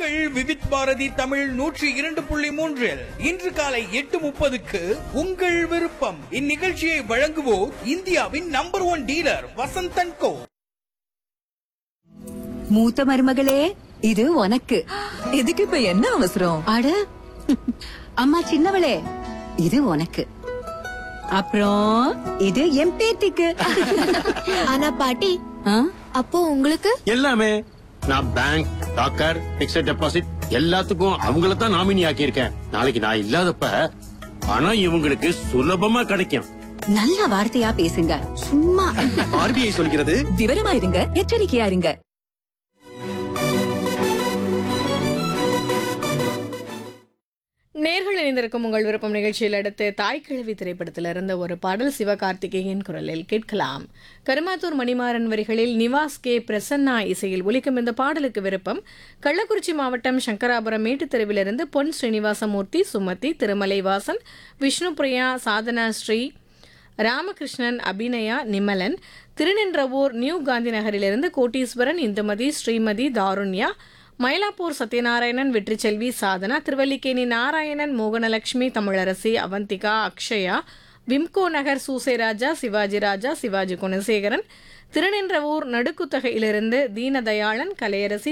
உங்கள் விவித் பாரதி தமிழ் நூற்றி இரண்டு புள்ளி மூன்றில் இன்று காலை எட்டு முப்பதுக்கு உங்கள் விருப்பம் இந்நிகழ்ச்சியை வழங்குவோர் இந்தியாவின் number one dealer Vasanthan co மூத்த மருமகளே இது உனக்கு இதுக்கு இப்ப என்ன அவசரம் அட அம்மா சின்னவளே இது உனக்கு அப்புறம் இது என் பேத்திக்கு ஆனா பாட்டி ஆ? அப்போ உங்களுக்கு எல்லாமே நான் பேங்க் டாக்கர் பிக்ஸட் டெபாசிட் எல்லாத்துக்கும் அவங்கள தான் நாமினி ஆக்கியிருக்கேன் நாளைக்கு நான் இல்லாதப்ப பணம் இவங்களுக்கு சுலபமா கிடைக்கும் நல்ல வார்த்தையா பேசுங்க சும்மா ஆர்பிஐ சொல்கிறது விவரமா இருங்க எச்சரிக்கையா இருங்க நேர்கள் இணைந்திருக்கும் உங்கள் விருப்பம் நிகழ்ச்சியில் அடுத்து தாய்க்கிழவி திரைப்படத்தில் இருந்த ஒரு பாடல் சிவகார்த்திகேயன் குரலில் கேட்கலாம் கருமாத்தூர் மணிமாறன் வரிகளில் நிவாஸ் கே பிரசன்னா இசையில் ஒலிக்கும் இந்த பாடலுக்கு விருப்பம் கள்ளக்குறிச்சி மாவட்டம் சங்கராபுரம் மேட்டுத்தெருவிலிருந்து பொன் ஸ்ரீனிவாசமூர்த்தி சுமதி திருமலைவாசன் விஷ்ணுபிரியா சாதனா ஸ்ரீ ராமகிருஷ்ணன் அபிநயா நிமலன் திருநின்றவூர் நியூ காந்தி நகரிலிருந்து கோட்டீஸ்வரன் இந்துமதி ஸ்ரீமதி தாருண்யா மயிலாப்பூர் சத்யநாராயணன் வெற்றிச்செல்வி சாதனா திருவல்லிக்கேணி நாராயணன் மோகனலட்சுமி தமிழரசி அவந்திகா அக்ஷயா விம்கோ நகர் சூசேராஜா சிவாஜி ராஜா சிவாஜி குணசேகரன் திருநின்றவூர் நடுக்குத்தகையிலிருந்து தீனதயாளன் கலையரசி